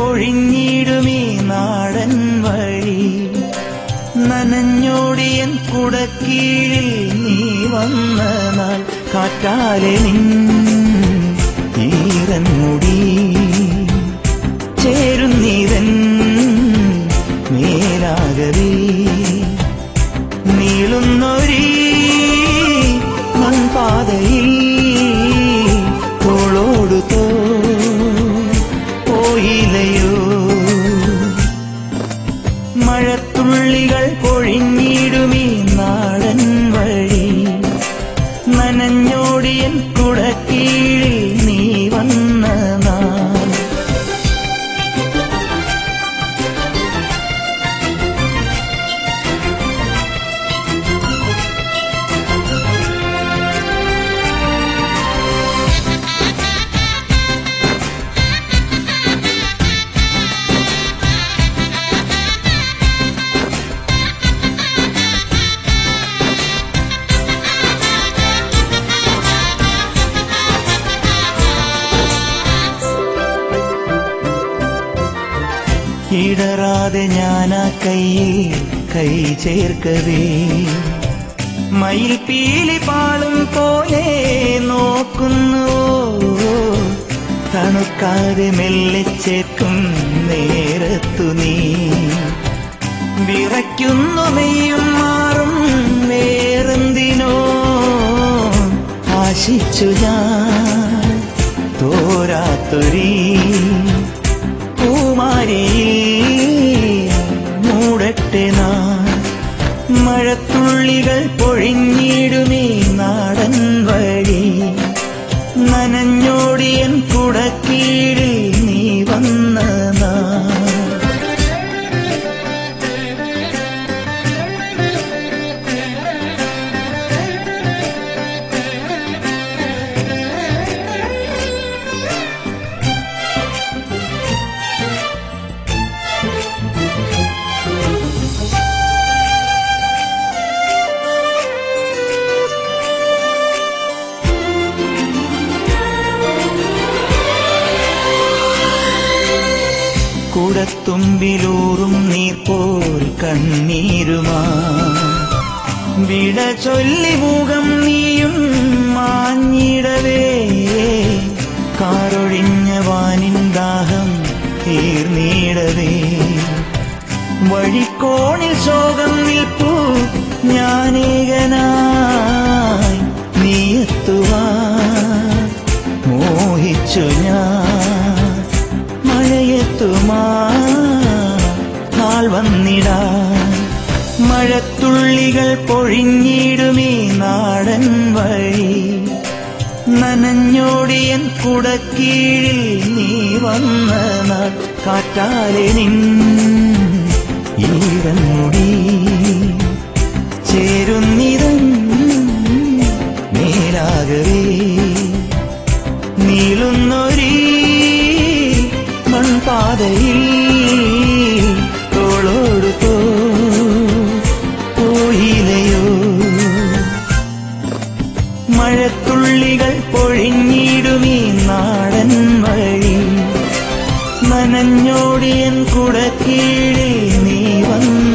പൊഴിഞ്ഞിടുമീ നാടൻ വഴി നനഞ്ഞോടിയൻ കുടക്കീഴിൽ നീ വന്ന നാൾ കാറ്റാലെ നിൻ ഈറൻ മുടി ചേരുന്നീതൻ മേലാകവേ നീളുന്നൊരീ മൺപാതയിൽ തോളോടു തോ പോയില്ലയോ മഴത്തുള്ളികൾ പൊഴിഞ്ഞിടുമീ നാടൻ വഴി നനഞ്ഞോടിയൻ കുടക്കീഴിൽ നീ വന്ന നാൾ ഇടറാതെ ഞാനാ കയ്യിൽ കൈ ചേർക്കവേ മയിൽ പീലി പാളും പോലെ നോക്കുന്നു തണുക്കാതെ മെല്ലെ ചേർക്കും നേരത്തു നീ വിറയ്ക്കുന്നു നെയ്യും മാറും വേറെന്തിനോ ആശിച്ചു ഞാൻ തോരാത്തൊരീ പൂമാരി മൂടട്ടെ നാൾ മഴത്തുള്ളികൾ പൊഴിഞ്ഞിടുമീ നാടൻ വഴി നനഞ്ഞോടിയൻ കുടക്കീഴിൽ നീ വന്ന നാൾ കുടത്തുമ്പിലൂറും നീർ പോൽ കണ്ണീരുമാ വിട ചൊല്ലി മുഖം നീയും മാഞ്ഞിടവേ കാറൊഴിഞ്ഞ വാനിൻ ദാഹം തീർന്നിടവേ വഴിക്കോണിൽ ശോകം നിൽപ്പൂ ഞാനേകനായി നീയെത്തുവാ മോഹിച്ചു ഞാൻ മഴയെത്തുമാ നാൾ വന്നിടാ മഴത്തുള്ളികൾ പൊഴിഞ്ഞിടുമീ നാടൻ വഴി നനഞ്ഞോടിയൻ കുടക്കീഴിൽ നീ വന്ന നാൾ കാറ്റാലെ നിൻ ഈറൻ മുടി ചേരുന്നിതൻ മേലാകവേ നീളുന്നൊരീ മൺപാതയിൽ തോളോട് തോ പോയിലയോ മഴത്തുള്ളികൾ പൊഴിഞ്ഞിടുമീ നാടൻ വഴി നനഞ്ഞോടിയൻ കുടക്കീഴിൽ നീ വന്ന